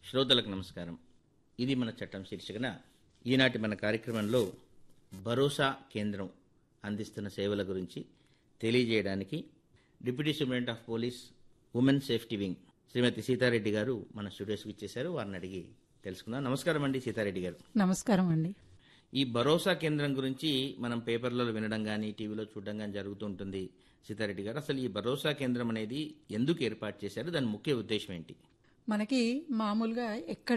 శ్రోతలకు నమస్కారం ఇది మన చట్టం శీర్షికన ఈనాటి మన కార్యక్రమంలో భరోసా కేంద్రం అందిస్తున్న సేవల గురించి తెలియజేయడానికి deputy superintendent of police women safety wing Shrimati Sita Reddy గారు మన స్టూడియోస్కి ఇచ్చేశారు వారిని అడిగి తెలుసుకుందాం నమస్కారం అండి సీతారెడ్డి గారు నమస్కారం అండి ఈ భరోసా కేంద్రం గురించి మనం పేపర్లలో వినడం కానీ టీవీలో చూడడం కానీ జరుగుతూ ఉంటుంది సీతారెడ్డి గారు అసలు ఈ భరోసా కేంద్రం అనేది ఎందుకు ఏర్పాటు చేశారు దాని ముఖ్య ఉద్దేశం ఏంటి మనకి మామూలుగా ఎక్కడ